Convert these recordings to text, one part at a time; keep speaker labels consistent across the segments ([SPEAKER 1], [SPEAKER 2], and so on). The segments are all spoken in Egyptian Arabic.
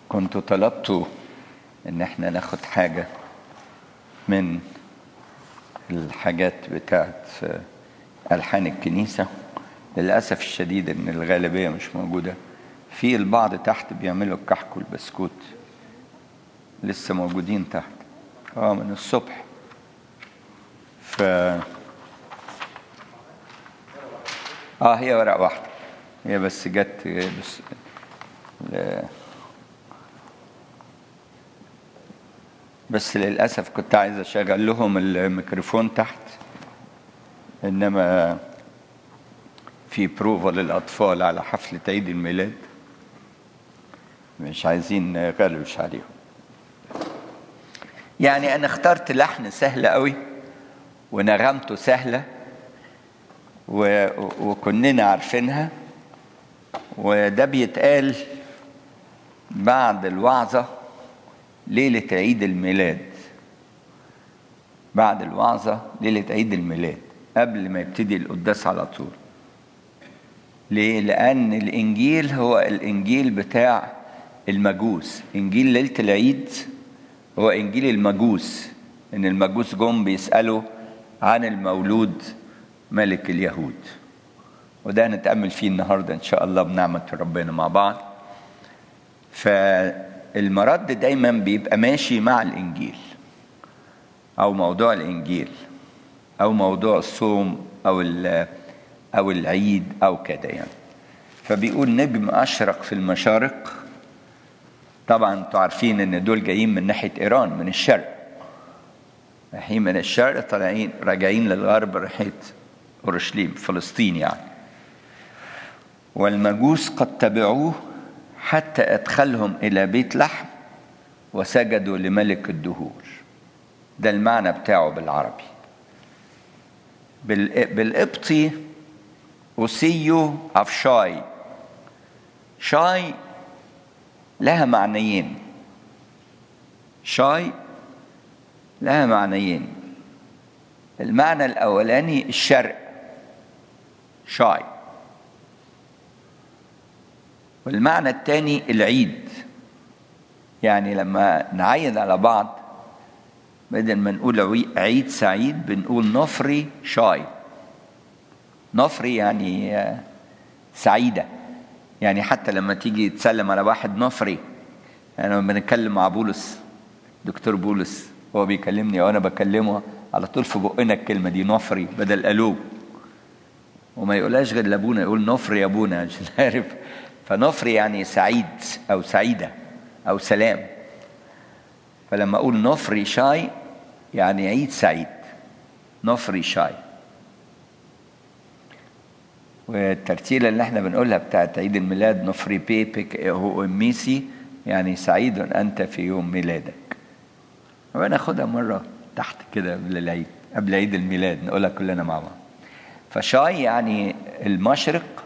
[SPEAKER 1] كنتوا طلبتوا ان احنا ناخد حاجة من الحاجات بتاعت ألحان الكنيسة للأسف الشديد ان الغالبية مش موجودة في البعض تحت بيعملوا الكحك والبسكوت لسه موجودين تحت اه من الصبح ف اه هي ورقة واحدة هي بس جت بس ل... بس للأسف كنت عايز أشغل لهم الميكروفون تحت إنما في بروفا للأطفال على حفلة عيد الميلاد مش عايزين نغلوش عليهم يعني أنا اخترت لحن سهل قوي ونغمته سهلة و... وكلنا عارفينها وده بيتقال بعد الوعظة ليلة عيد الميلاد بعد الوعظة ليلة عيد الميلاد قبل ما يبتدي القداس على طول ليه؟ لأن الإنجيل هو الإنجيل بتاع المجوس إنجيل ليلة العيد هو إنجيل المجوس إن المجوس جم بيسألوا عن المولود ملك اليهود وده هنتأمل فيه النهاردة إن شاء الله بنعمة ربنا مع بعض فالمرد دايما بيبقى ماشي مع الإنجيل أو موضوع الإنجيل أو موضوع الصوم أو أو العيد أو كده يعني فبيقول نجم أشرق في المشارق طبعا انتوا عارفين ان دول جايين من ناحية ايران من الشرق رايحين من الشرق طالعين راجعين للغرب ناحية اورشليم فلسطين يعني والمجوس قد تبعوه حتى ادخلهم الى بيت لحم وسجدوا لملك الدهور ده المعنى بتاعه بالعربي بالقبطي أسيو أفشاي شاي لها معنيين شاي لها معنيين المعنى الأولاني الشرق شاي والمعنى الثاني العيد يعني لما نعيد على بعض بدل ما نقول عيد سعيد بنقول نفري شاي نفري يعني سعيدة يعني حتى لما تيجي تسلم على واحد نفري أنا يعني لما بنتكلم مع بولس دكتور بولس هو بيكلمني وأنا بكلمه على طول في بقنا الكلمة دي نفري بدل ألوب وما يقولهاش غير لابونا يقول نفري يا ابونا عشان عارف فنفري يعني سعيد أو سعيدة أو سلام فلما أقول نفري شاي يعني عيد سعيد نفري شاي والترتيلة اللي احنا بنقولها بتاعت عيد الميلاد نفري بيبك هو ميسي يعني سعيد أنت في يوم ميلادك وناخدها مرة تحت كده قبل العيد قبل عيد الميلاد نقولها كلنا مع بعض فشاي يعني المشرق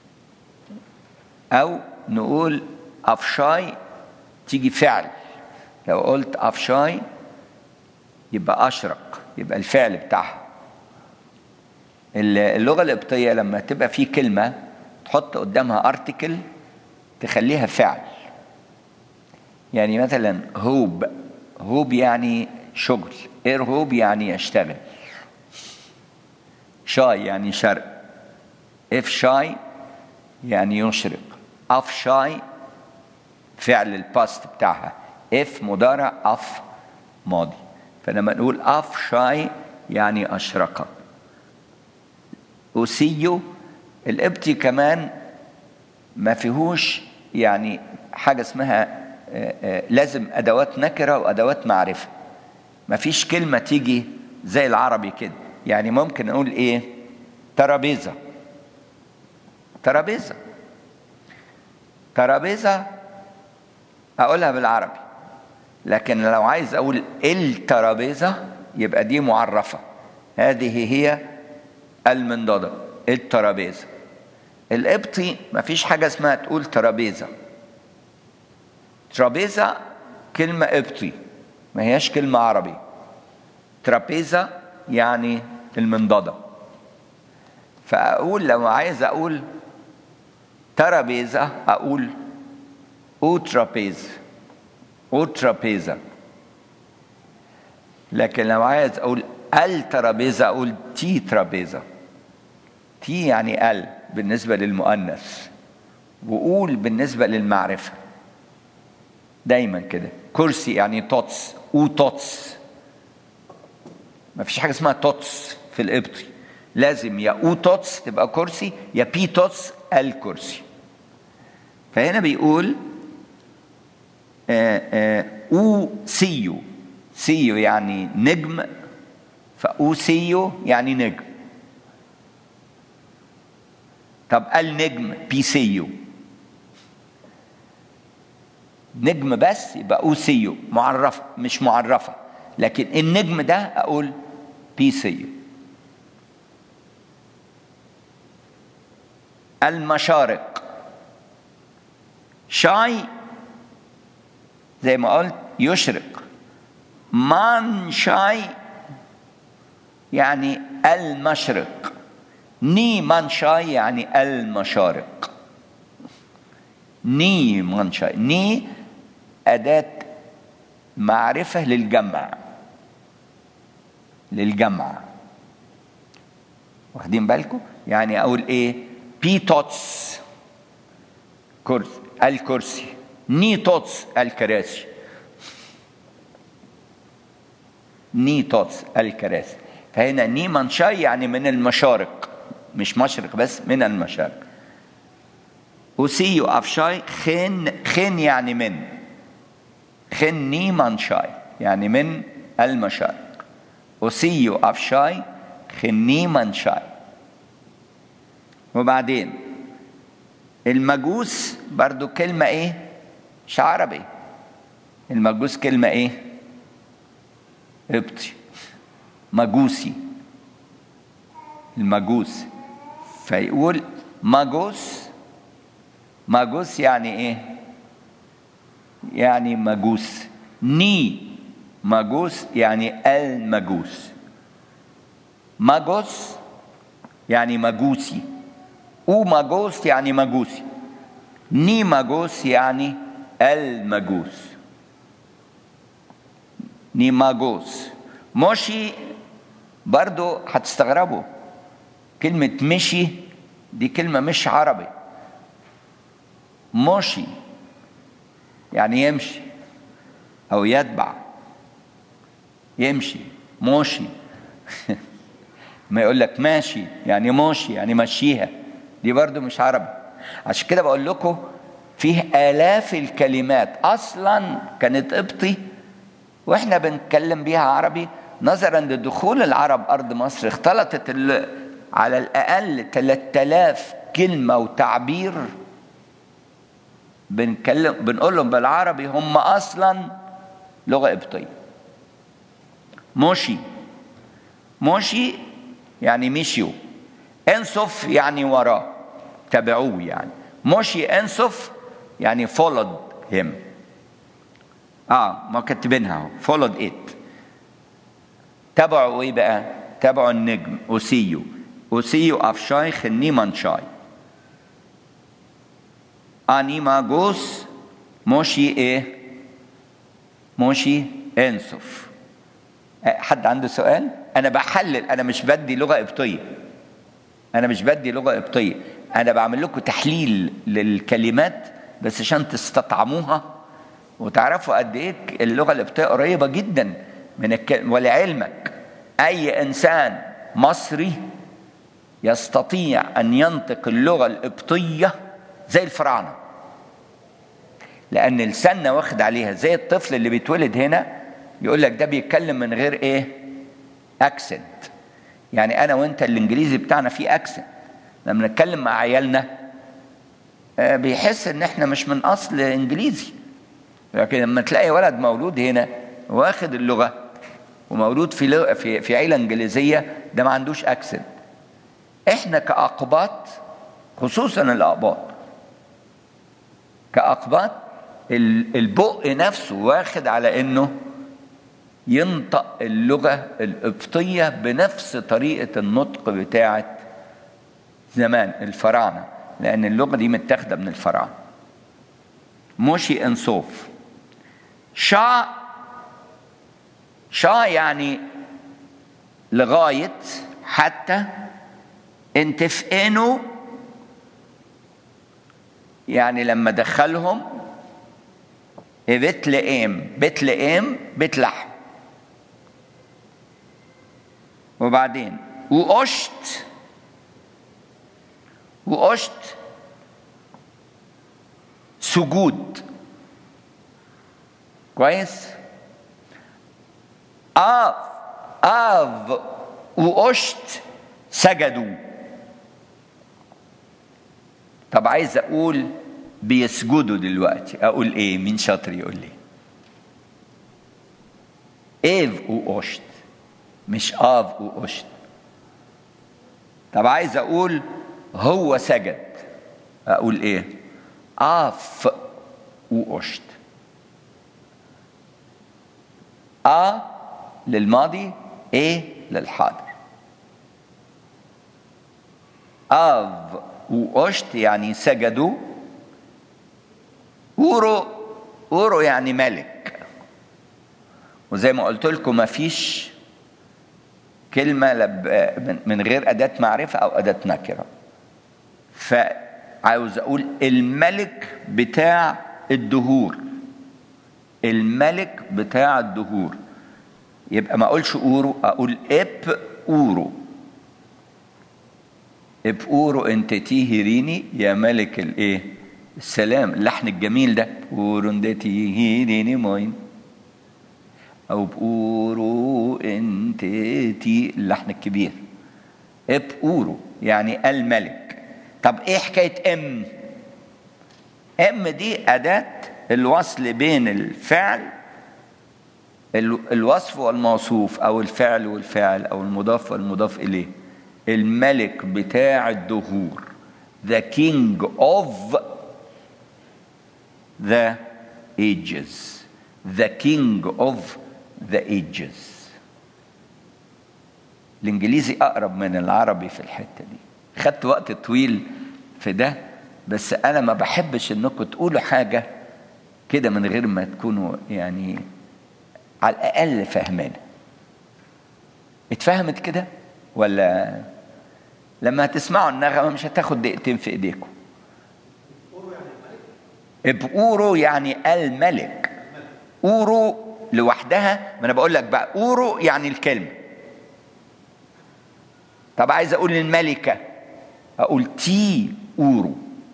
[SPEAKER 1] أو نقول أفشاي تيجي فعل لو قلت أفشاي يبقى أشرق يبقى الفعل بتاعها اللغة القبطية لما تبقى في كلمة تحط قدامها ارتكل تخليها فعل يعني مثلا هوب هوب يعني شغل ارهوب يعني يشتغل شاي يعني شرق اف شاي يعني يشرق اف شاي فعل الباست بتاعها اف مضارع اف ماضي فلما نقول اف شاي يعني اشرق أسيو القبطي كمان ما فيهوش يعني حاجة اسمها لازم أدوات نكرة وأدوات معرفة ما فيش كلمة تيجي زي العربي كده يعني ممكن نقول إيه ترابيزة ترابيزة ترابيزة أقولها بالعربي لكن لو عايز أقول الترابيزة يبقى دي معرفة هذه هي المنضدة الترابيزة القبطي مفيش حاجة اسمها تقول ترابيزة ترابيزة كلمة قبطي ما هياش كلمة عربي ترابيزة يعني المنضدة فأقول لو عايز أقول ترابيزة أقول أو ترابيز وترابيزا لكن لو عايز اقول الترابيزا اقول تي ترابيزا تي يعني ال بالنسبه للمؤنث وقول بالنسبه للمعرفه دايما كده كرسي يعني توتس او توتس ما فيش حاجه اسمها توتس في القبطي لازم يا او توتس تبقى كرسي يا بي توتس الكرسي فهنا بيقول آآ آآ او سيو سيو يعني نجم فاو سيو يعني نجم طب النجم بي سيو نجم بس يبقى او سيو معرفه مش معرفه لكن النجم ده اقول بي سيو المشارق شاي زي ما قلت يشرق مان شاي يعني المشرق ني مان شاي يعني المشارق ني مان شاي ني أداة معرفة للجمع للجمع واخدين بالكم يعني أقول إيه بي توتس كرسي الكرسي ني توتس الكراسي ني توتس الكراسي فهنا ني منشاي يعني من المشارق مش مشرق بس من المشارق وسيو أفشاي خين خين يعني من خين ني منشاي يعني من المشارق وسيو أفشاي خني منشاي وبعدين المجوس برضو كلمة ايه مش عربي المجوس كلمة ايه قبطي مجوسي المجوس فيقول مجوس مجوس يعني ايه يعني مجوس ني مجوس يعني المجوس مجوس يعني مجوسي او مجوس يعني مجوسي ني مجوس يعني المجوس ني مجوس مشي برضو هتستغربوا كلمة مشي دي كلمة مش عربي مشي يعني يمشي أو يتبع يمشي موشي ما يقول لك ماشي يعني موشي يعني مشيها دي برضو مش عربي عشان كده بقول لكم فيه آلاف الكلمات أصلا كانت قبطي وإحنا بنتكلم بيها عربي نظرا لدخول العرب أرض مصر اختلطت على الأقل 3000 كلمة وتعبير بنتكلم بنقول لهم بالعربي هم أصلا لغة قبطية موشي موشي يعني مشيوا انصف يعني وراه تبعوه يعني موشي انصف يعني followed him اه ما كاتبينها اهو followed it تبعوا ايه بقى تبعوا النجم اوسيو اوسيو افشاي خنيمان شاي انيماغوس موشي ايه موشي انصف حد عنده سؤال انا بحلل انا مش بدي لغه قبطيه انا مش بدي لغه قبطيه انا بعمل لكم تحليل للكلمات بس عشان تستطعموها وتعرفوا قد ايه اللغه القبطيه قريبه جدا من الكلمة ولعلمك اي انسان مصري يستطيع ان ينطق اللغه القبطيه زي الفراعنه لان لساننا واخد عليها زي الطفل اللي بيتولد هنا يقول لك ده بيتكلم من غير ايه اكسنت يعني انا وانت الانجليزي بتاعنا فيه اكسنت لما نتكلم مع عيالنا بيحس ان احنا مش من اصل انجليزي لكن لما تلاقي ولد مولود هنا واخد اللغه ومولود في في في عيله انجليزيه ده ما عندوش اكسنت احنا كاقباط خصوصا الاقباط كاقباط البق نفسه واخد على انه ينطق اللغه القبطيه بنفس طريقه النطق بتاعه زمان الفراعنه لان اللغه دي متاخده من الفراعنه موشي انصوف شا شا يعني لغاية حتى انت في انه يعني لما دخلهم بيت لئام بيت لئام بيت لحم وبعدين وقشت وقشت سجود كويس آف آف وقشت سجدوا طب عايز اقول بيسجدوا دلوقتي اقول ايه مين شاطر يقول لي ايف وقشت مش اف وقشت طب عايز اقول هو سجد اقول ايه اف وقشت ا للماضي ايه للحاضر اف وقشت يعني سجدوا ورو ورو يعني ملك وزي ما قلت لكم ما فيش كلمة لب من غير أداة معرفة أو أداة نكرة فعاوز أقول الملك بتاع الدهور الملك بتاع الدهور يبقى ما أقولش أورو أقول إب أورو إب أورو أنت تيهريني يا ملك الإيه السلام اللحن الجميل ده أورو أنت تيهريني موين او بقورو انت تي اللحن الكبير بقورو يعني الملك طب ايه حكايه ام ام دي اداه الوصل بين الفعل الوصف والموصوف او الفعل والفاعل او المضاف والمضاف اليه الملك بتاع الدهور the king of the ages the king of the ages الانجليزي اقرب من العربي في الحته دي خدت وقت طويل في ده بس انا ما بحبش انكم تقولوا حاجه كده من غير ما تكونوا يعني على الاقل فاهمينها اتفهمت كده ولا لما هتسمعوا النغمه مش هتاخد دقيقتين في ايديكم بقورو يعني الملك اورو لوحدها ما انا بقول لك بقى اورو يعني الكلمه طب عايز اقول الملكه اقول تي اورو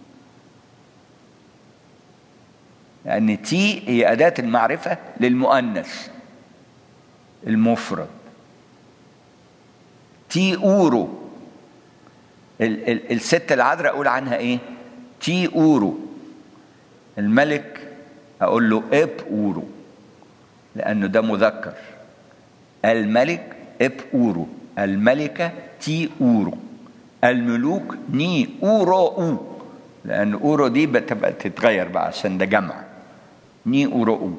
[SPEAKER 1] لان تي هي اداه المعرفه للمؤنث المفرد تي اورو ال- ال- الست العذراء اقول عنها ايه تي اورو الملك اقول له اب اورو لانه ده مذكر الملك اب اورو الملكه تي اورو الملوك ني اورو او لان اورو دي بتبقى تتغير بقى عشان ده جمع ني اورو او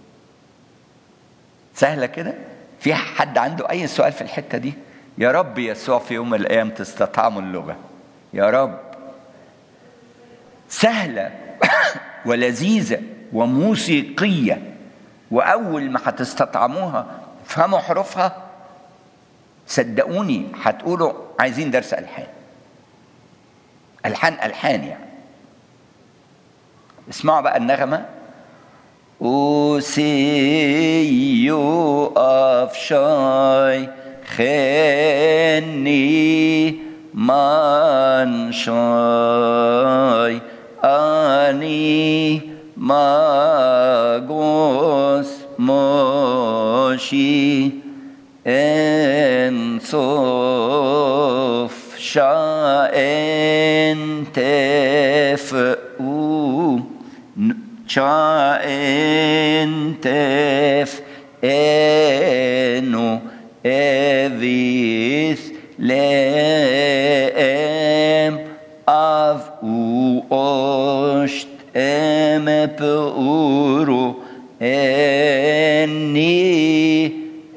[SPEAKER 1] سهله كده في حد عنده اي سؤال في الحته دي يا رب يسوع في يوم من الايام تستطعموا اللغه يا رب سهله ولذيذه وموسيقيه واول ما هتستطعموها تفهموا حروفها صدقوني هتقولوا عايزين درس الحان الحان الحان يعني اسمعوا بقى النغمه أوسيو أفشاي خني من شاي أني ماغوس موشي انصف شاء تفؤ شاء تف انو اذيث لام اف او اشت ام بورو اني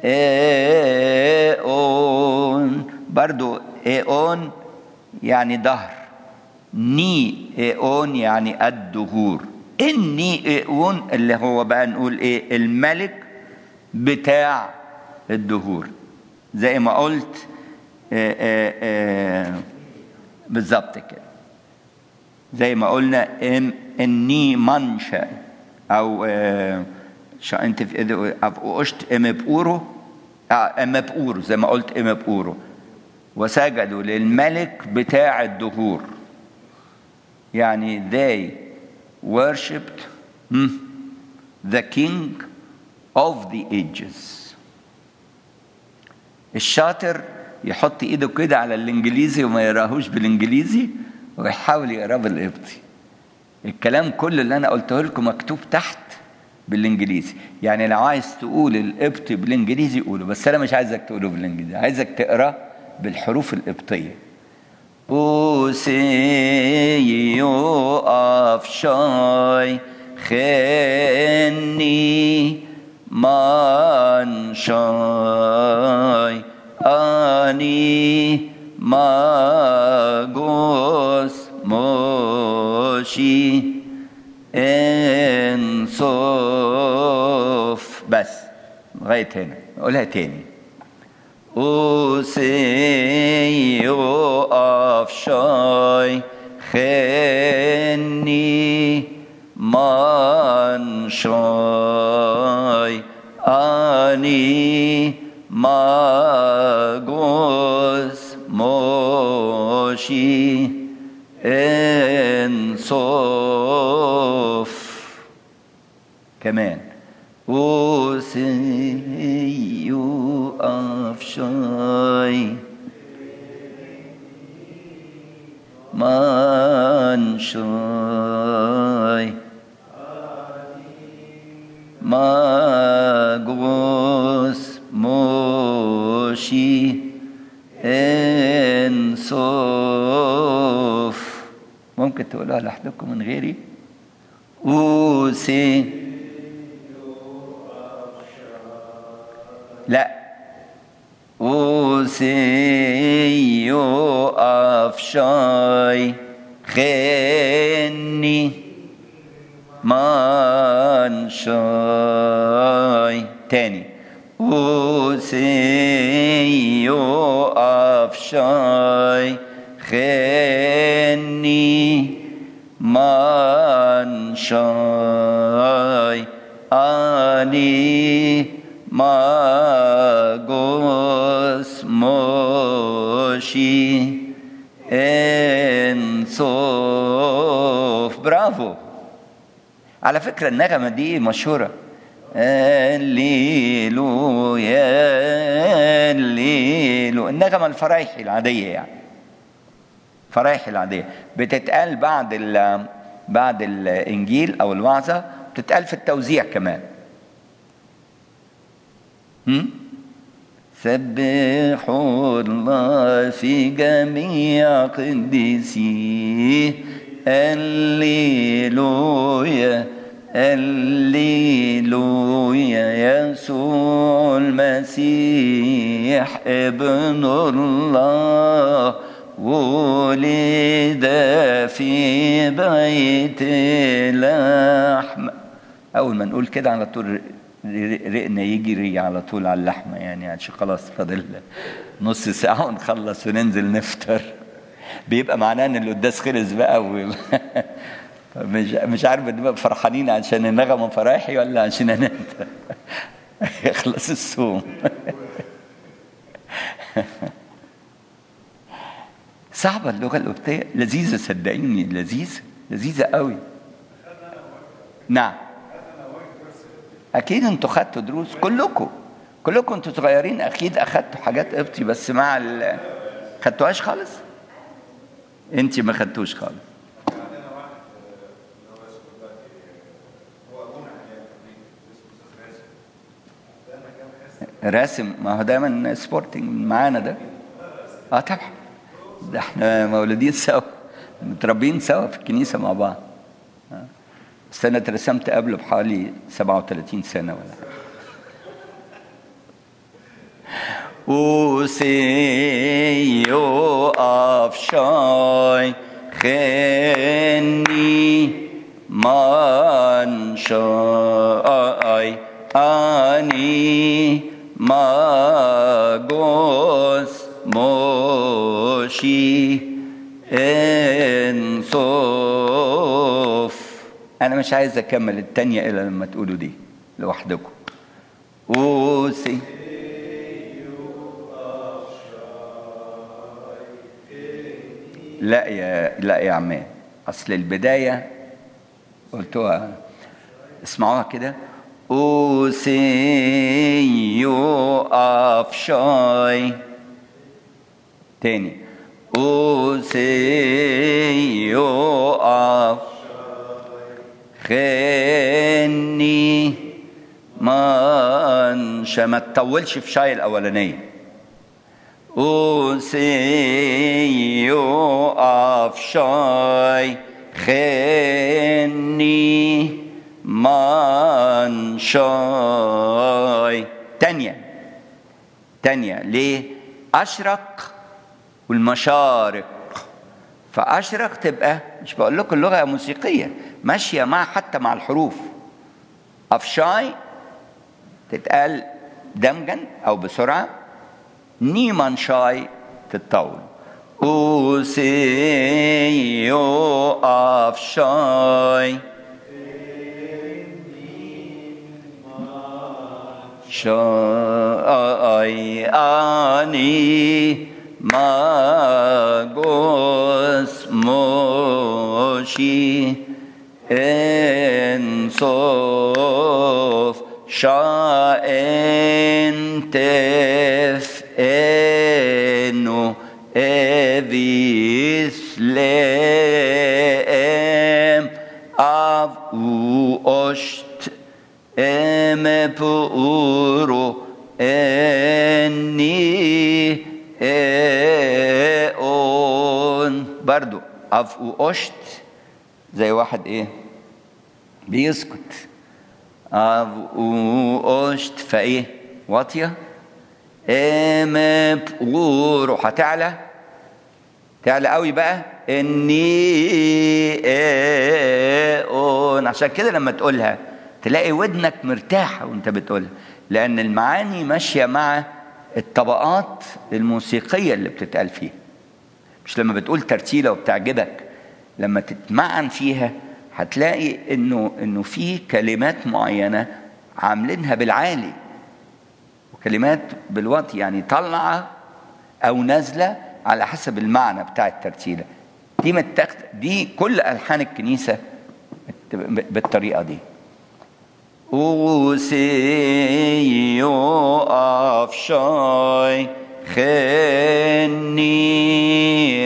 [SPEAKER 1] اون برضو اون يعني دهر ني اون يعني الدهور اني اقون اللي هو بقى نقول ايه الملك بتاع الدهور زي ما قلت آه، آه، آه، بالظبط كده زي ما قلنا إن اني منشا او آه، شا انت في افقشت ام بورو ام بورو زي ما قلت ام بورو وسجدوا للملك بتاع الدهور يعني they worshipped hmm, the king of the ages الشاطر يحط ايده كده على الانجليزي وما يقراهوش بالانجليزي ويحاول يقراه بالقبطي الكلام كله اللي انا قلته لكم مكتوب تحت بالانجليزي يعني لو عايز تقول القبطي بالانجليزي قوله بس انا مش عايزك تقوله بالانجليزي عايزك تقراه بالحروف القبطيه أوسيو أفشاي خني منشاي أني ماغوس موشي انصوف بس لغاية هنا قولها تاني أوسيو أفشاي خني منشاي أني ماغوس موشي انصوف كمان أوسيو أفشاي منشاي ماغوس موشي انصوف ممكن تقولها لوحدكم من غيري أوسي لا أوسيو أفشاي خني منشاي تاني أوسيو أفشاي خني منشاي أني ماغوس موشي انصوف برافو على فكرة النغمة دي مشهورة الليلويا الليلو النغمة الفرايحي العادية يعني فرايحي العادية بتتقال بعد ال بعد الإنجيل أو الوعظة بتتقال في التوزيع كمان هم؟ سبحوا الله في جميع قديسيه الليلويا الليلويا يسوع المسيح ابن الله ولد في بيت لحم اول ما نقول كده على طول رقنا يجري على طول على اللحمه يعني عشان خلاص فاضل نص ساعه ونخلص وننزل نفطر بيبقى معناه ان القداس خلص بقى و... مش مش عارف نبقى فرحانين عشان النغمه فرايحي ولا عشان انا يخلص الصوم صعبه اللغه القبطيه لذيذه صدقيني لذيذه لذيذه قوي نعم اكيد انتوا خدتوا دروس كلكم كلكم انتوا صغيرين اكيد اخدتوا حاجات قبطي بس مع ال خدتوهاش خالص انت ما خدتوش خالص راسم ما هو دايما سبورتنج معانا ده اه طبعا ده احنا مولودين سوا متربيين سوا في الكنيسه مع بعض آه. بس انا اترسمت قبله بحوالي 37 سنه ولا حاجه وسيو أفشاي خني ما شاي أني ماغوس موشي انصوف أنا مش عايز أكمل التانية إلا لما تقولوا دي لوحدكم أوسي لا يا لا يا عماد اصل البدايه قلتوها اسمعوها كده اوسيو افشاي تاني اوسيو اف خني منش ما تطولش في شاي الاولانيه اوسيو افشاي خني منشاي تانية تانية ليه أشرق والمشارق فأشرق تبقى مش بقول لكم اللغة موسيقية ماشية مع حتى مع الحروف أفشاي تتقال دمجا أو بسرعة نيمان شاي تتطول أوسيو أفشاي شاي أني ماغوس موشي انصوف شاء تف انو اذيس لام av uost em puro اني اون برضو اف اوشت زي واحد ايه بيسكت اف اوشت فايه واطيه ام بورو هتعلى تعلى قوي بقى اني اون عشان كده لما تقولها تلاقي ودنك مرتاحه وانت بتقولها لان المعاني ماشيه مع الطبقات الموسيقيه اللي بتتقال فيها مش لما بتقول ترتيله وبتعجبك لما تتمعن فيها هتلاقي انه انه في كلمات معينه عاملينها بالعالي وكلمات بالوطي يعني طالعه او نازله على حسب المعنى بتاع الترتيله دي متاخد دي كل الحان الكنيسه بالطريقه دي اوسيو افشاي خني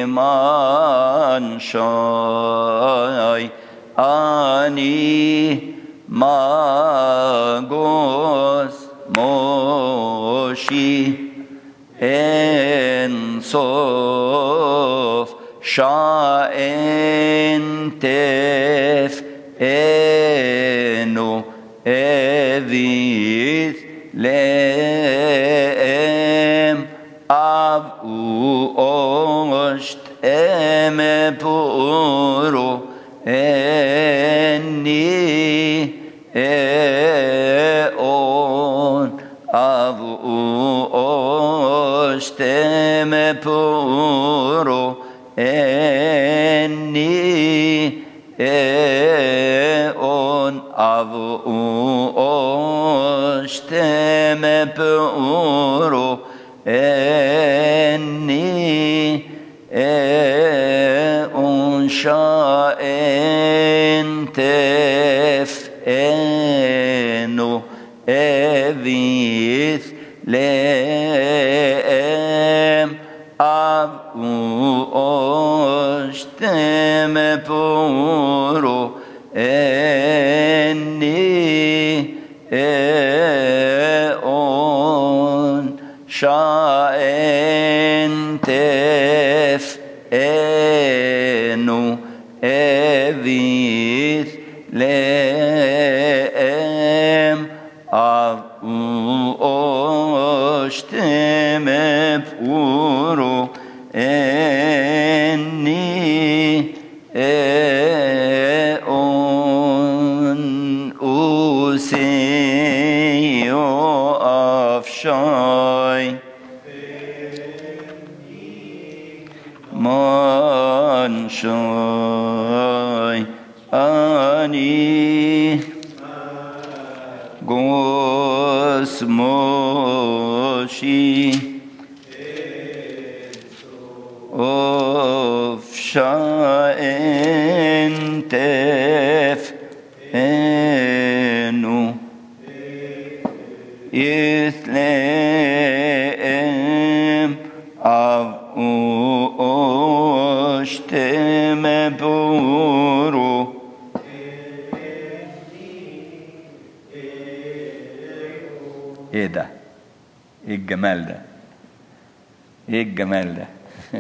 [SPEAKER 1] منشاي اني ماغوس موشي انصوف شاء تف انو اذيث لام اب اوشت ام بورو اني اون اب اوشت ام بورو اني اون اب اوشتم بورو اني اون شاء تف انو اذيث لام اب اوشتم بورو اني اون شاء تف انو اذيث لام اب اوشتم بورو اني اون شوي أني قوس موشي أفشا انتف انو يثلم av أشتم بورو ايه ده ايه الجمال ده ايه الجمال ده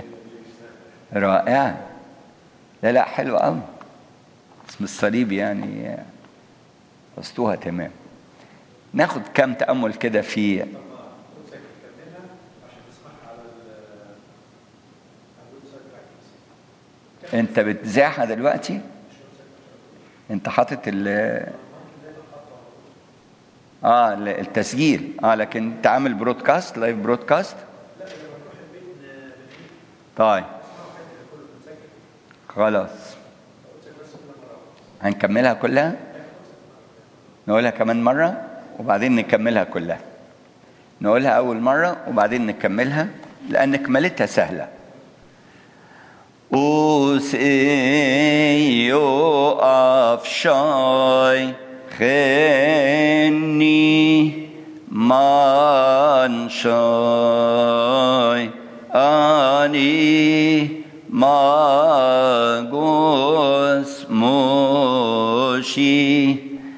[SPEAKER 1] رائع لا لا حلو قوي اسم الصليب يعني قصتوها تمام ناخد كام تأمل كده في انت بتذاعها دلوقتي انت حاطط ال اه التسجيل اه لكن انت عامل برودكاست لايف برودكاست طيب خلاص هنكملها كلها نقولها كمان مرة وبعدين نكملها كلها نقولها أول مرة وبعدين نكملها لأن كملتها سهلة أوسيو أفشاي خني منشاي أني ماغوس موشي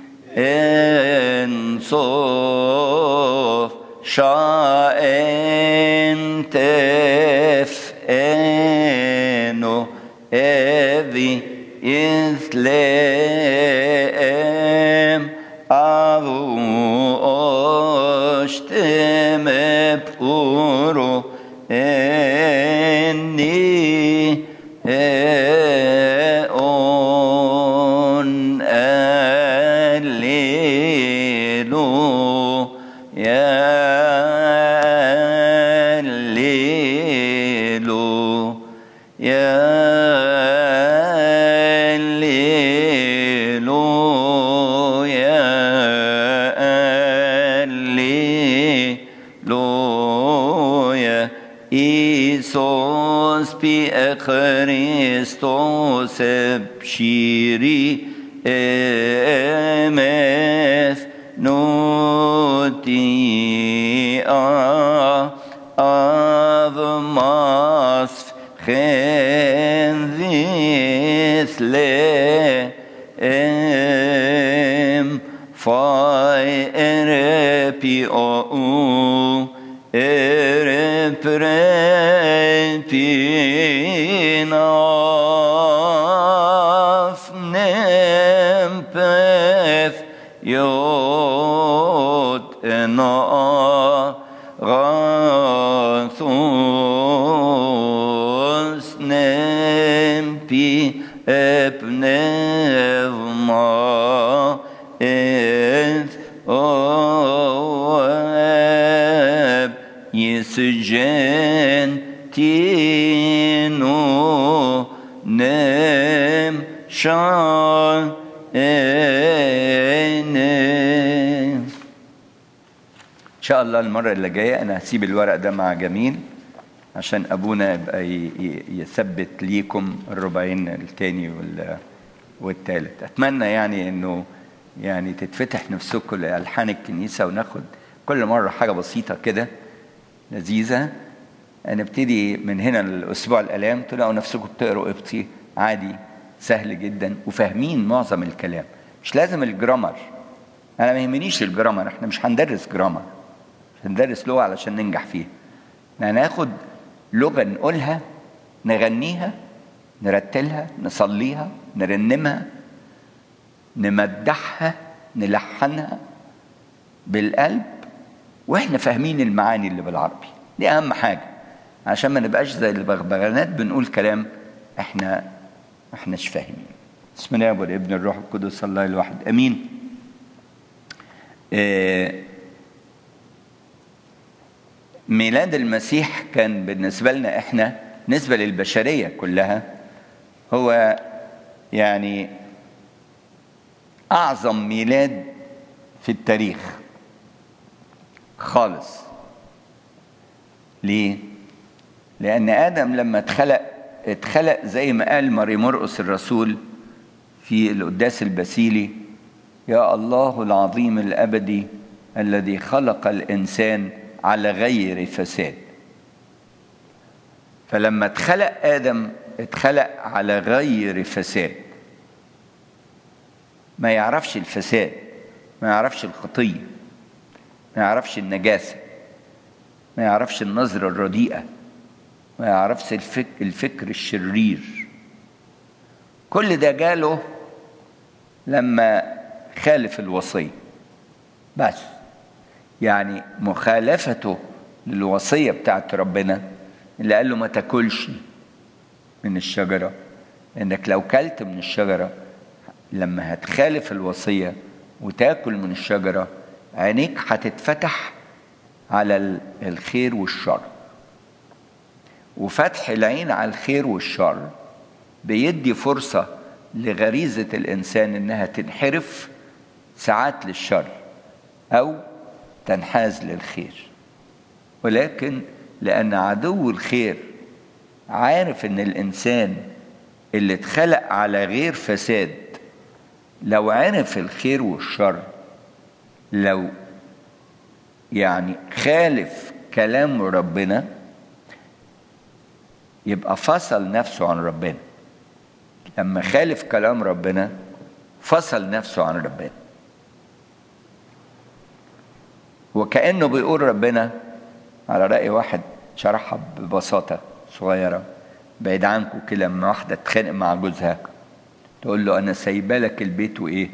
[SPEAKER 1] إنصوف شاء تف إنو إذي إثلام أبو أشتم بورو إني أون الليلو يا الليلو يا الليلو يا الليلو يا إيسوس بأخريستوس بشيري إمث نوتي أف مصف خنذيث لهم فاي إربي أو إربي ناف نمبث يود إنا غاثوس نمبي ابنهما إذ أواب يسجن تينو نم شان إن شاء الله المرة اللي جاية أنا هسيب الورق ده مع جميل عشان أبونا يبقى ي- ي- يثبت ليكم الربعين التاني وال- والتالت أتمنى يعني إنه يعني تتفتح نفسكم لألحان الكنيسة وناخد كل مرة حاجة بسيطة كده لذيذة نبتدي من هنا الأسبوع الآلام تلاقوا نفسكم بتقروا قبطي عادي سهل جدا وفاهمين معظم الكلام مش لازم الجرامر أنا ما يهمنيش الجرامر احنا مش هندرس جرامر مش هندرس لغة علشان ننجح فيها احنا هناخد لغة نقولها نغنيها نرتلها نصليها نرنمها نمدحها نلحنها بالقلب واحنا فاهمين المعاني اللي بالعربي دي اهم حاجه عشان ما نبقاش زي البغبغانات بنقول كلام احنا ما احناش فاهمين بسم الله والابن الروح القدس الله الواحد امين آه، ميلاد المسيح كان بالنسبه لنا احنا بالنسبه للبشريه كلها هو يعني أعظم ميلاد في التاريخ خالص ليه؟ لأن آدم لما اتخلق اتخلق زي ما قال ماري مرقس الرسول في القداس البسيلي يا الله العظيم الأبدي الذي خلق الإنسان على غير فساد فلما اتخلق آدم اتخلق على غير فساد ما يعرفش الفساد ما يعرفش الخطية ما يعرفش النجاسة ما يعرفش النظرة الرديئة ما يعرفش الفك الفكر الشرير كل ده جاله لما خالف الوصية بس يعني مخالفته للوصية بتاعت ربنا اللي قال له ما تاكلش من الشجرة انك لو كلت من الشجرة لما هتخالف الوصية وتاكل من الشجرة عينيك هتتفتح على الخير والشر وفتح العين على الخير والشر بيدي فرصة لغريزة الإنسان إنها تنحرف ساعات للشر أو تنحاز للخير ولكن لأن عدو الخير عارف إن الإنسان اللي اتخلق على غير فساد لو عرف الخير والشر لو يعني خالف كلام ربنا يبقى فصل نفسه عن ربنا لما خالف كلام ربنا فصل نفسه عن ربنا وكأنه بيقول ربنا على رأي واحد شرحها ببساطة صغيرة بعيد عنكم كده لما واحدة تتخانق مع جوزها تقول له أنا سايبة لك البيت وإيه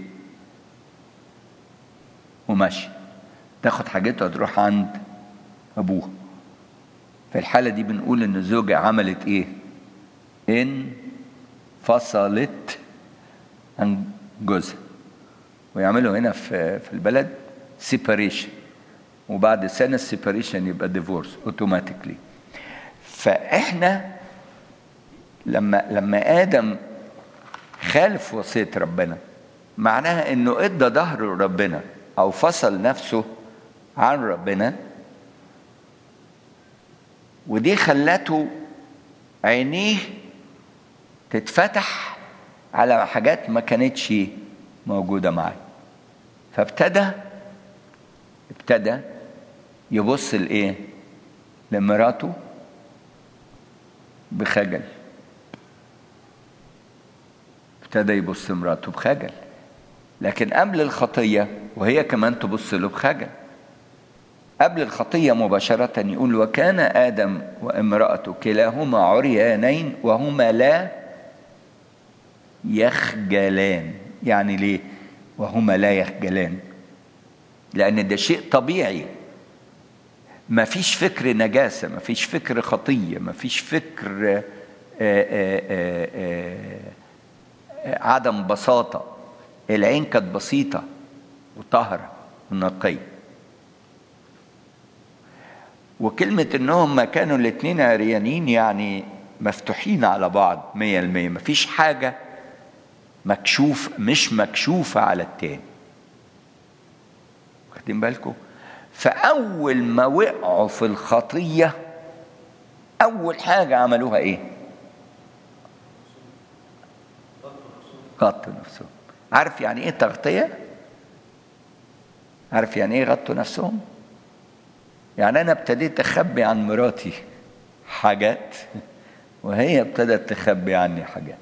[SPEAKER 1] وماشي تاخد حاجتها تروح عند أبوها في الحالة دي بنقول إن الزوجة عملت إيه؟ إن فصلت عن جوزها ويعملوا هنا في في البلد سيباريشن وبعد سنة السيباريشن يبقى ديفورس اوتوماتيكلي فاحنا لما لما ادم خالف وصية ربنا معناها انه ادى ظهر ربنا او فصل نفسه عن ربنا ودي خلته عينيه تتفتح على حاجات ما كانتش موجودة معاه فابتدى ابتدى يبص لايه لمراته بخجل ابتدى يبص لمراته بخجل لكن قبل الخطية وهي كمان تبص له بخجل قبل الخطية مباشرة يقول وكان آدم وامرأته كلاهما عريانين وهما لا يخجلان يعني ليه وهما لا يخجلان لأن ده شيء طبيعي ما فيش فكر نجاسة ما فيش فكر خطية ما فيش فكر آآ آآ آآ عدم بساطة العين كانت بسيطة وطاهرة ونقية وكلمة انهم ما كانوا الاتنين عريانين يعني مفتوحين على بعض مية المية مفيش حاجة مكشوف مش مكشوفة على التاني واخدين بالكم فأول ما وقعوا في الخطية أول حاجة عملوها إيه؟ غطوا نفسهم عارف يعني إيه تغطية؟ عارف يعني إيه غطوا نفسهم؟ يعني أنا ابتديت أخبي عن مراتي حاجات وهي ابتدت تخبي عني حاجات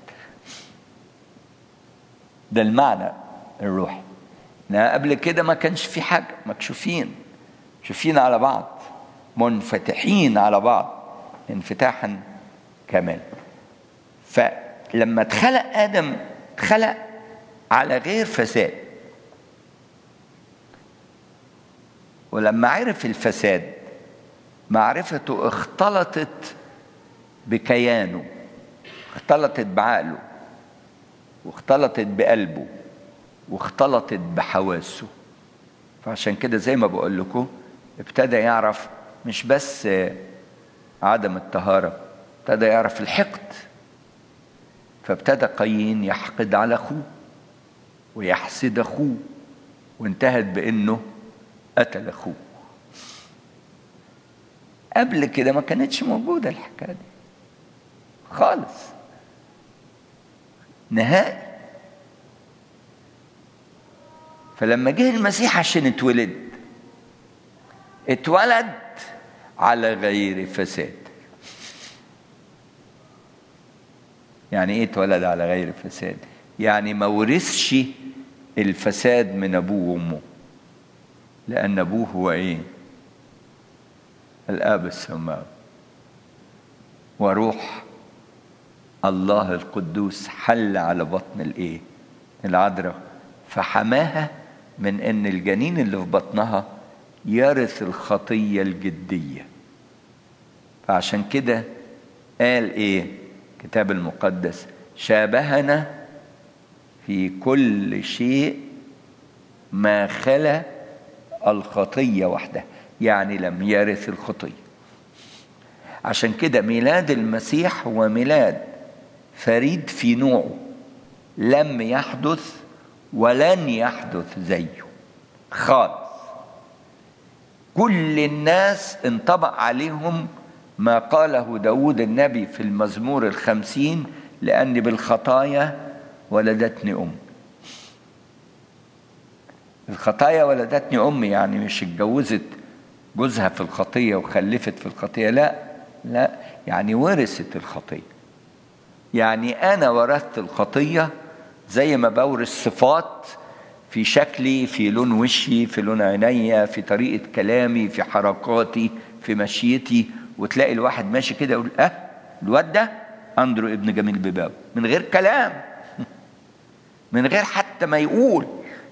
[SPEAKER 1] ده المعنى الروحي قبل كده ما كانش في حاجة مكشوفين مكشوفين على بعض منفتحين على بعض انفتاحا كامل فلما اتخلق آدم اتخلق على غير فساد ولما عرف الفساد معرفته اختلطت بكيانه اختلطت بعقله واختلطت بقلبه واختلطت بحواسه فعشان كده زي ما بقول لكم ابتدى يعرف مش بس عدم الطهارة ابتدى يعرف الحقد فابتدى قايين يحقد على اخوه ويحسد اخوه وانتهت بانه قتل اخوه قبل كده ما كانتش موجوده الحكايه دي خالص نهائي فلما جه المسيح عشان اتولد اتولد على غير فساد يعني ايه اتولد على غير فساد يعني ما ورثش الفساد من ابوه وامه لان ابوه هو ايه الاب السماوي وروح الله القدوس حل على بطن الايه العذراء فحماها من ان الجنين اللي في بطنها يرث الخطيه الجديه فعشان كده قال ايه الكتاب المقدس شابهنا في كل شيء ما خلا الخطيه وحدها يعني لم يرث الخطيه عشان كده ميلاد المسيح هو ميلاد فريد في نوعه لم يحدث ولن يحدث زيه خالص كل الناس انطبق عليهم ما قاله داود النبي في المزمور الخمسين لأني بالخطايا ولدتني أم الخطايا ولدتني أمي يعني مش اتجوزت جوزها في الخطية وخلفت في الخطية لا لا يعني ورثت الخطية يعني أنا ورثت الخطية زي ما بورث صفات في شكلي في لون وشي في لون عينيا في طريقة كلامي في حركاتي في مشيتي وتلاقي الواحد ماشي كده يقول اه الواد ده اندرو ابن جميل بباب من غير كلام من غير حتى ما يقول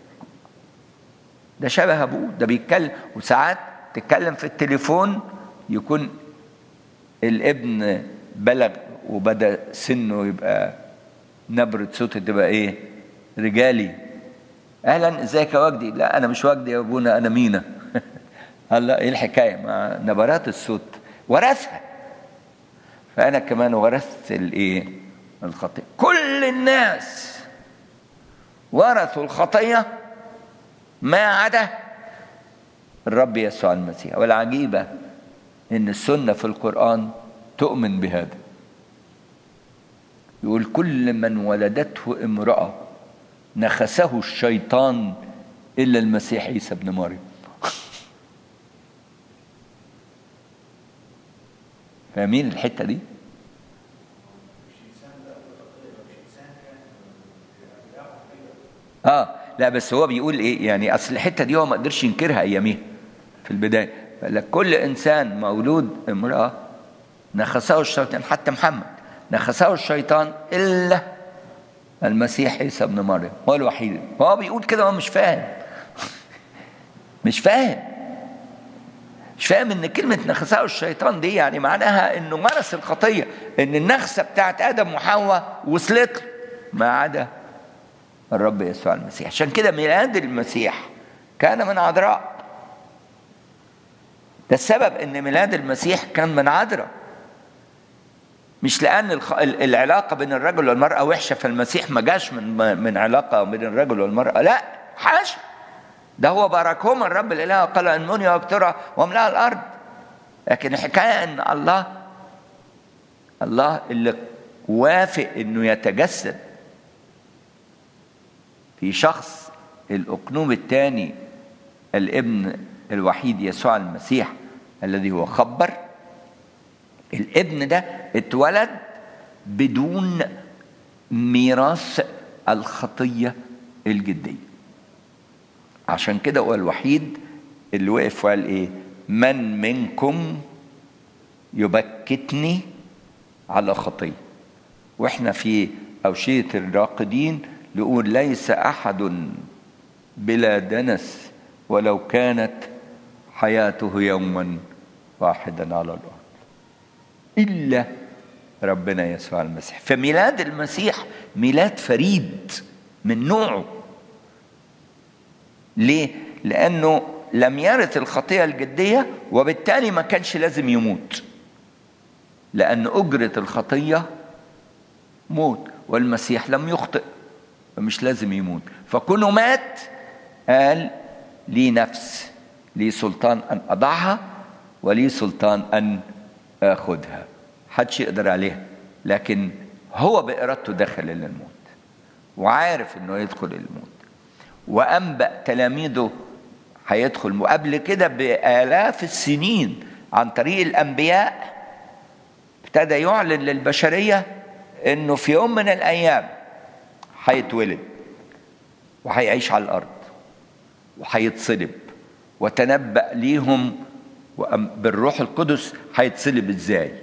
[SPEAKER 1] ده شبه ابوه ده بيتكلم وساعات تتكلم في التليفون يكون الابن بلغ وبدا سنه يبقى نبرة صوته تبقى ايه رجالي اهلا ازيك يا وجدي لا انا مش وجدي يا ابونا انا مينا هلا ايه الحكايه مع نبرات الصوت ورثها فانا كمان ورثت الايه الخطيه كل الناس ورثوا الخطيه ما عدا الرب يسوع المسيح والعجيبه ان السنه في القران تؤمن بهذا يقول كل من ولدته امراه نخسه الشيطان الا المسيح عيسى ابن مريم فاهمين الحته دي اه لا بس هو بيقول ايه يعني اصل الحته دي هو ما قدرش ينكرها اياميها في البدايه فقال كل انسان مولود امراه نخسه الشيطان حتى محمد نخسه الشيطان الا المسيح عيسى ابن مريم هو الوحيد هو بيقول كده هو مش فاهم مش فاهم مش فاهم ان كلمة نخسه الشيطان دي يعني معناها انه مارس الخطية ان النخسة بتاعت ادم وحواء وصلت له ما عدا الرب يسوع المسيح عشان كده ميلاد المسيح كان من عذراء ده السبب ان ميلاد المسيح كان من عذراء مش لان العلاقه بين الرجل والمراه وحشه فالمسيح ما جاش من من علاقه بين الرجل والمراه لا حاشا ده هو باركهما الرب الاله وقال انمني واكثرا واملأ الارض لكن الحكايه ان الله الله اللي وافق انه يتجسد في شخص الاقنوم الثاني الابن الوحيد يسوع المسيح الذي هو خبر الابن ده اتولد بدون ميراث الخطيه الجديه عشان كده هو الوحيد اللي وقف وقال ايه من منكم يبكتني على خطيه واحنا في اوشيه الراقدين نقول ليس احد بلا دنس ولو كانت حياته يوما واحدا على الارض الا ربنا يسوع المسيح فميلاد المسيح ميلاد فريد من نوعه ليه لانه لم يرث الخطيه الجديه وبالتالي ما كانش لازم يموت لان اجره الخطيه موت والمسيح لم يخطئ فمش لازم يموت فكونه مات قال لي نفس لي سلطان أن أضعها ولي سلطان أن آخذها حدش يقدر عليها لكن هو بإرادته دخل للموت وعارف انه يدخل الموت وانبأ تلاميذه هيدخل وقبل كده بآلاف السنين عن طريق الأنبياء ابتدى يعلن للبشرية انه في يوم من الأيام هيتولد وهيعيش على الأرض وهيتصلب وتنبأ ليهم بالروح القدس هيتصلب ازاي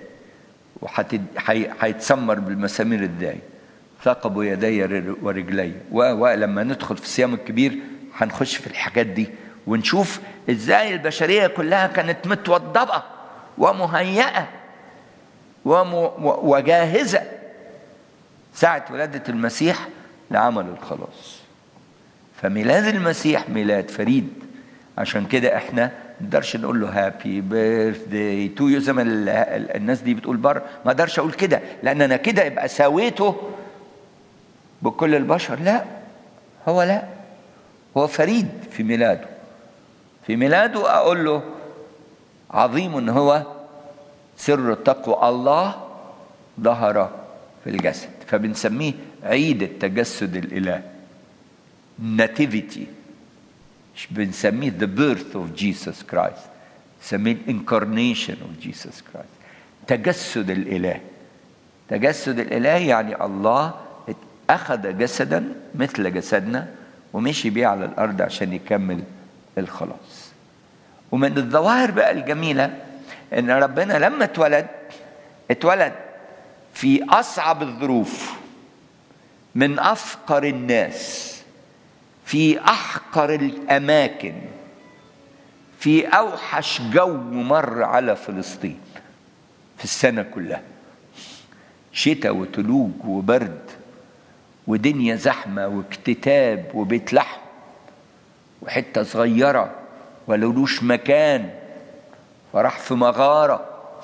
[SPEAKER 1] وهيتسمر بالمسامير ازاي ثقبوا يدي ورجلي ولما ندخل في الصيام الكبير هنخش في الحاجات دي ونشوف ازاي البشريه كلها كانت متوضبه ومهيئه وم... وجاهزه ساعه ولاده المسيح لعمل الخلاص فميلاد المسيح ميلاد فريد عشان كده احنا نقدرش نقول له هابي بيرث داي تو يو زي ما الناس دي بتقول بره ما اقدرش اقول كده لان انا كده يبقى ساويته بكل البشر لا هو لا هو فريد في ميلاده في ميلاده اقول له عظيم ان هو سر التقوى الله ظهر في الجسد فبنسميه عيد التجسد الالهي nativity بنسميه the birth of Jesus Christ بنسميه incarnation of Jesus Christ تجسد الإله تجسد الإله يعني الله أخذ جسدا مثل جسدنا ومشي بيه على الأرض عشان يكمل الخلاص ومن الظواهر بقى الجميلة إن ربنا لما اتولد اتولد في أصعب الظروف من أفقر الناس في احقر الاماكن في اوحش جو مر على فلسطين في السنه كلها شتاء وتلوج وبرد ودنيا زحمه واكتتاب وبيت لحم وحته صغيره ولولوش مكان فراح في مغاره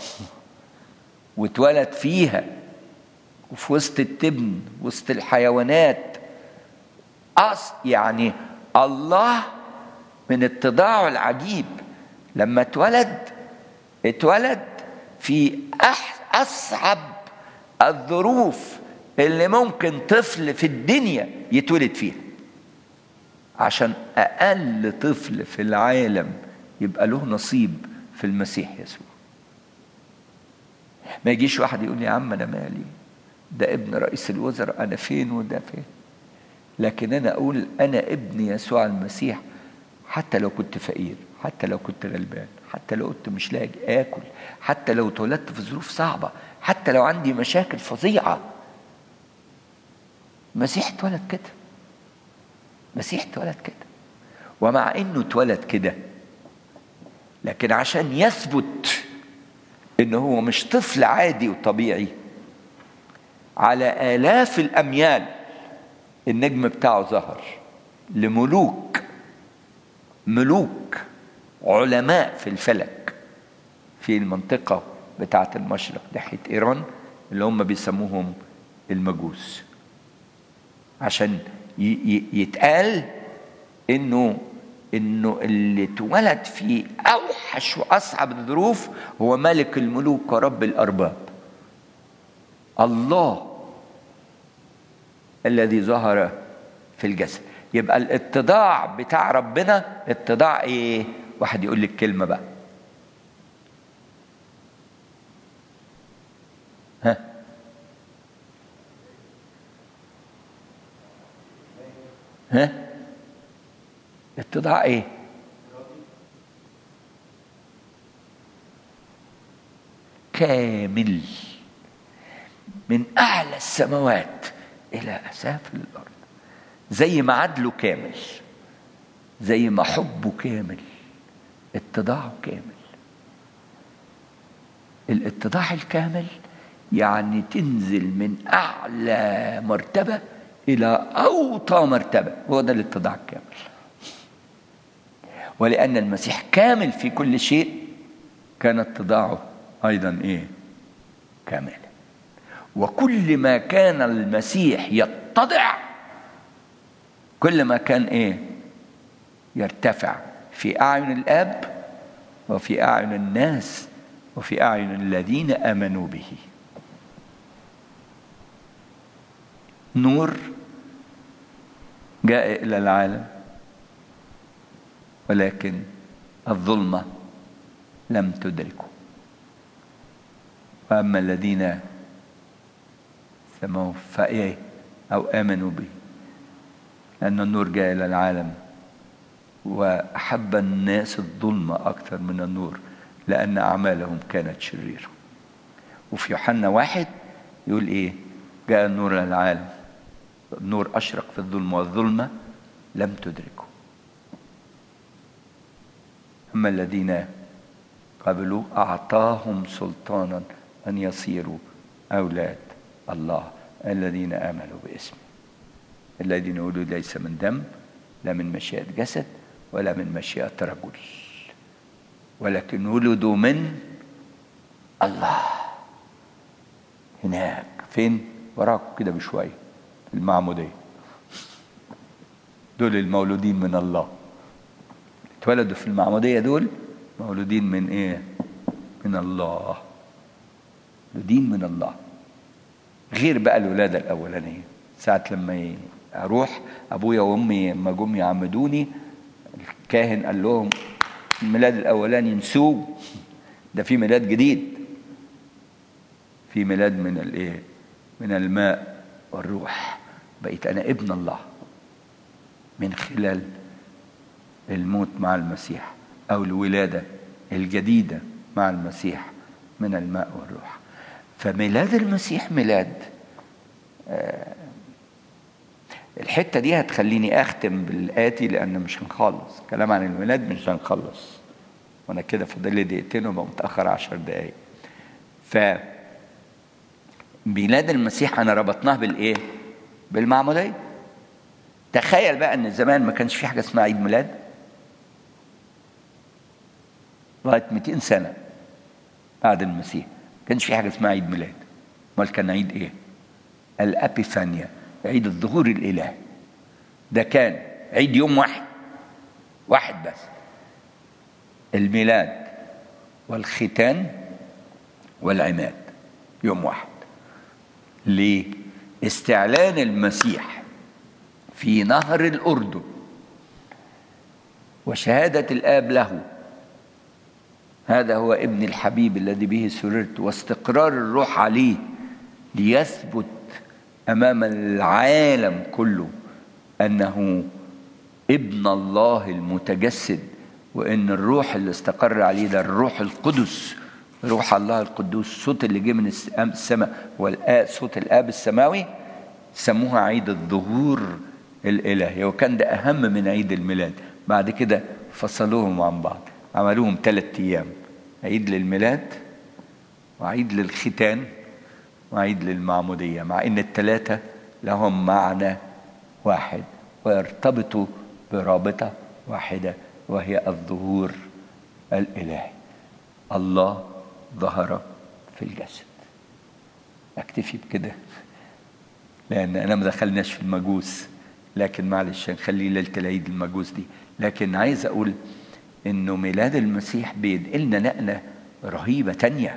[SPEAKER 1] واتولد فيها وفي وسط التبن وسط الحيوانات أص يعني الله من اتضاعه العجيب لما اتولد اتولد في أح أصعب الظروف اللي ممكن طفل في الدنيا يتولد فيها عشان أقل طفل في العالم يبقى له نصيب في المسيح يسوع ما يجيش واحد يقول لي يا عم أنا مالي ده ابن رئيس الوزراء أنا فين وده فين لكن انا اقول انا ابن يسوع المسيح حتى لو كنت فقير حتى لو كنت غلبان حتى لو كنت مش لاقي اكل حتى لو اتولدت في ظروف صعبه حتى لو عندي مشاكل فظيعه المسيح اتولد كده المسيح اتولد كده ومع انه اتولد كده لكن عشان يثبت ان هو مش طفل عادي وطبيعي على الاف الاميال النجم بتاعه ظهر لملوك ملوك علماء في الفلك في المنطقة بتاعة المشرق ناحية إيران اللي هم بيسموهم المجوس عشان يتقال إنه إنه اللي اتولد في أوحش وأصعب الظروف هو ملك الملوك ورب الأرباب الله الذي ظهر في الجسد يبقى الاتضاع بتاع ربنا اتضاع ايه واحد يقول لك كلمة بقى ها ها اتضاع ايه كامل من اعلى السماوات الى اسافل الارض زي ما عدله كامل زي ما حبه كامل اتضاعه كامل الاتضاع الكامل يعني تنزل من اعلى مرتبه الى اوطى مرتبه هو ده الاتضاع الكامل ولان المسيح كامل في كل شيء كان اتضاعه ايضا ايه كاملا وكل ما كان المسيح يتضع كل ما كان ايه يرتفع في اعين الاب وفي اعين الناس وفي اعين الذين امنوا به نور جاء الى العالم ولكن الظلمه لم تدركه واما الذين سموه فايه او امنوا به لان النور جاء الى العالم واحب الناس الظلمه اكثر من النور لان اعمالهم كانت شريره وفي يوحنا واحد يقول ايه جاء النور الى العالم النور اشرق في الظلمه والظلمه لم تدركه اما الذين قبلوا اعطاهم سلطانا ان يصيروا اولاد الله الذين امنوا باسمه الذين ولدوا ليس من دم لا من مشيئه جسد ولا من مشيئه رجل ولكن ولدوا من الله هناك فين وراكم كده بشويه في المعموديه دول المولودين من الله اتولدوا في المعموديه دول مولودين من ايه من الله مولودين من الله غير بقى الولاده الاولانيه ساعه لما اروح ابويا وامي لما جم يعمدوني الكاهن قال لهم الميلاد الاولاني نسوه ده في ميلاد جديد في ميلاد من الايه من الماء والروح بقيت انا ابن الله من خلال الموت مع المسيح او الولاده الجديده مع المسيح من الماء والروح فميلاد المسيح ميلاد آه الحته دي هتخليني اختم بالاتي لان مش هنخلص كلام عن الميلاد مش هنخلص وانا كده فاضل لي دقيقتين وبقى متاخر عشر دقايق ف ميلاد المسيح انا ربطناه بالايه بالمعموديه تخيل بقى ان زمان ما كانش في حاجه اسمها عيد ميلاد لغايه 200 سنه بعد المسيح ما كانش في حاجه اسمها عيد ميلاد امال كان عيد ايه الابيفانيا عيد الظهور الالهي ده كان عيد يوم واحد واحد بس الميلاد والختان والعماد يوم واحد ليه استعلان المسيح في نهر الاردن وشهاده الاب له هذا هو ابن الحبيب الذي به سررت واستقرار الروح عليه ليثبت امام العالم كله انه ابن الله المتجسد وان الروح اللي استقر عليه ده الروح القدس روح الله القدوس الصوت اللي جه من السماء صوت الاب السماوي سموها عيد الظهور الالهي وكان ده اهم من عيد الميلاد بعد كده فصلوهم عن بعض عملوهم ثلاث ايام عيد للميلاد وعيد للختان وعيد للمعموديه مع ان الثلاثه لهم معنى واحد ويرتبطوا برابطه واحده وهي الظهور الالهي الله ظهر في الجسد اكتفي بكده لان انا ما دخلناش في المجوس لكن معلش هنخليه ليله العيد المجوس دي لكن عايز اقول انه ميلاد المسيح بينقلنا نقله رهيبه تانية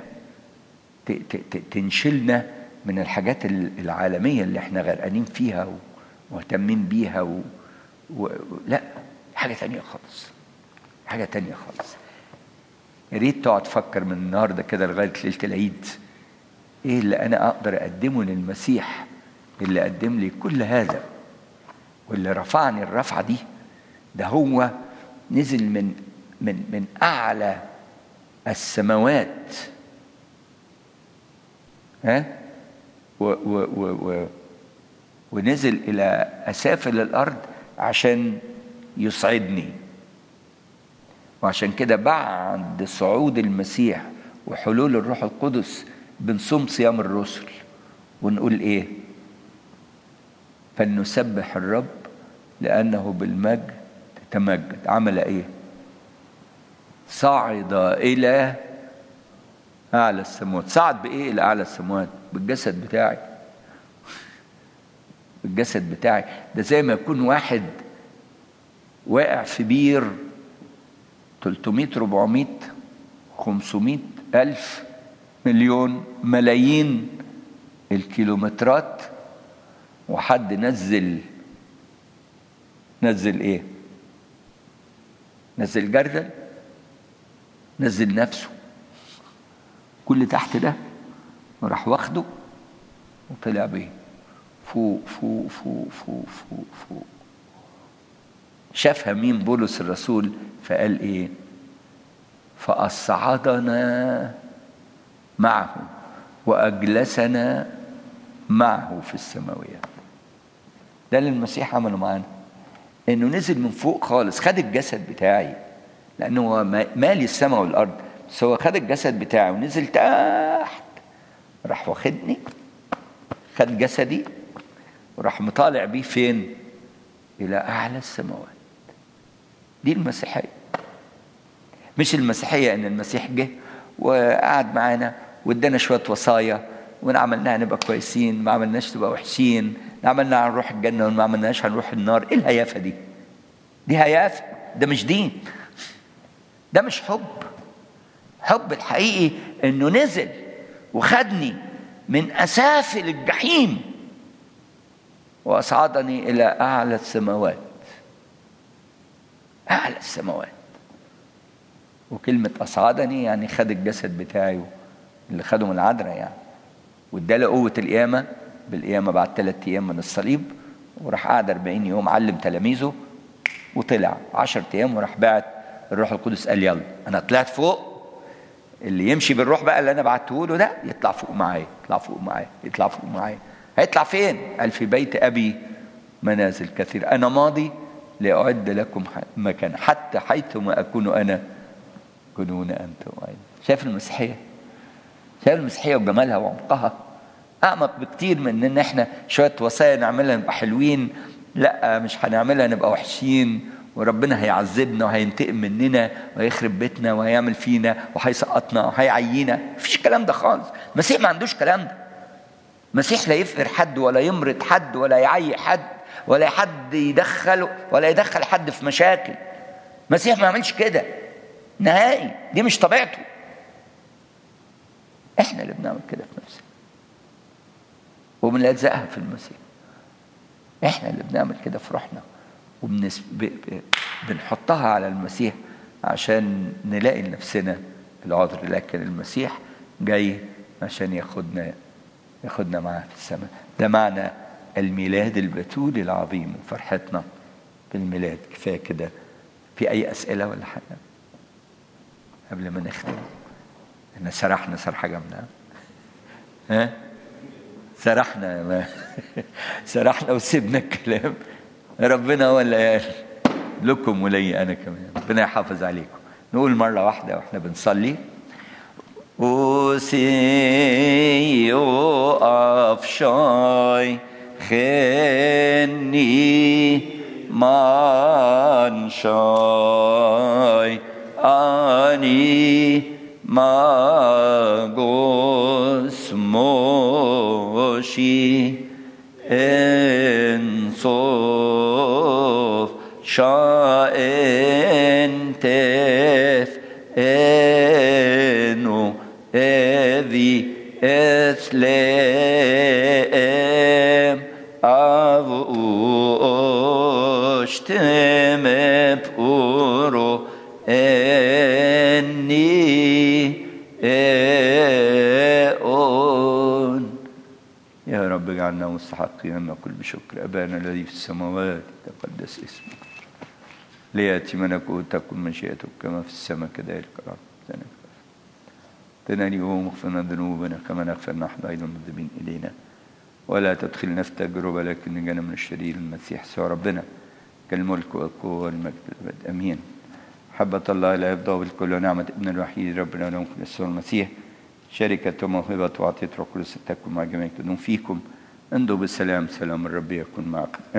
[SPEAKER 1] تنشلنا من الحاجات العالميه اللي احنا غرقانين فيها ومهتمين بيها و... و... لا حاجه تانية خالص حاجه تانية خالص يا ريت تقعد تفكر من النهارده كده لغايه ليله العيد ايه اللي انا اقدر اقدمه للمسيح اللي قدم لي كل هذا واللي رفعني الرفعه دي ده هو نزل من من من اعلى السماوات ها و و و و ونزل الى اسافل الارض عشان يصعدني وعشان كده بعد صعود المسيح وحلول الروح القدس بنصوم صيام الرسل ونقول ايه فلنسبح الرب لانه بالمجد تمجد عمل ايه صعد الى أعلى السماوات صعد بإيه إلى أعلى السماوات بالجسد بتاعي بالجسد بتاعي ده زي ما يكون واحد واقع في بير 300 400 500 ألف مليون ملايين الكيلومترات وحد نزل نزل ايه نزل جردل نزل نفسه كل تحت ده وراح واخده وطلع بيه فوق فوق فوق فوق فوق فوق شافها مين بولس الرسول فقال ايه فأصعدنا معه وأجلسنا معه في السماويات ده اللي المسيح عمله معانا انه نزل من فوق خالص خد الجسد بتاعي لانه هو مالي السماء والارض بس هو خد الجسد بتاعي ونزل تحت راح واخدني خد جسدي وراح مطالع بيه فين الى اعلى السماوات دي المسيحيه مش المسيحيه ان المسيح جه وقعد معانا وادانا شويه وصايا وان عملناها نبقى كويسين ما عملناش تبقى وحشين عملنا هنروح الجنه وما عملناش هنروح النار ايه الهيافه دي دي هيافه ده مش دين ده مش حب حب الحقيقي انه نزل وخدني من اسافل الجحيم واصعدني الى اعلى السماوات اعلى السماوات وكلمه اصعدني يعني خد الجسد بتاعي اللي خده من العذراء يعني واداله قوه القيامه بالقيامه بعد ثلاث ايام من الصليب وراح قعد 40 يوم علم تلاميذه وطلع 10 ايام وراح بعت الروح القدس قال يلا انا طلعت فوق اللي يمشي بالروح بقى اللي انا بعته له ده يطلع فوق معايا يطلع فوق معايا يطلع فوق معايا هيطلع فين قال في بيت ابي منازل كثير انا ماضي لاعد لكم مكان حتى حيثما اكون انا كونون انتم ايضا شايف المسيحيه شايف المسيحيه وجمالها وعمقها اعمق بكتير من ان احنا شويه وصايا نعملها نبقى حلوين لا مش هنعملها نبقى وحشين وربنا هيعذبنا وهينتقم مننا وهيخرب بيتنا وهيعمل فينا وهيسقطنا وهيعينا مفيش الكلام ده خالص المسيح ما عندوش الكلام ده المسيح لا يفقر حد ولا يمرض حد ولا يعي حد ولا حد يدخله ولا يدخل حد في مشاكل المسيح ما يعملش كده نهائي دي مش طبيعته احنا اللي بنعمل كده في نفسنا وبنلزقها في المسيح احنا اللي بنعمل كده في روحنا وبنس... ب... ب... بنحطها على المسيح عشان نلاقي لنفسنا العذر لكن المسيح جاي عشان ياخدنا ياخدنا معاه في السماء ده معنى الميلاد البتول العظيم وفرحتنا بالميلاد كفايه كده في اي اسئله ولا حاجه قبل ما نختم احنا سرحنا سرحه جامده ها سرحنا ما سرحنا وسيبنا الكلام ربنا هو اللي قال لكم ولي انا كمان ربنا يحافظ عليكم نقول مره واحده واحنا بنصلي وسيو افشاي خني من شاي اني ما موشي انصوف شاءن تف انو اذي اسلام اشتم بورو اني اون يا رب اجعلنا مستحقين نقول بشكر ابانا الذي في السماوات تقدس اسمك لياتي ملكوتك تكن مشيئتك كما في السماء كذلك الارض اعطنا اليوم واغفرنا ذنوبنا كما نغفر نحن ايضا المذنبين الينا ولا تدخلنا في تجربه لكن نجانا من الشرير المسيح سوى ربنا كالملك والقوه والمجد الابد امين محبة الله لا يفضى بالكل ونعمة ابن الوحيد ربنا ولهم يسوع المسيح شركة وموهبة وعطية روح القدس تكن مع جميع فيكم انضوا بالسلام سلام الرب يكن معكم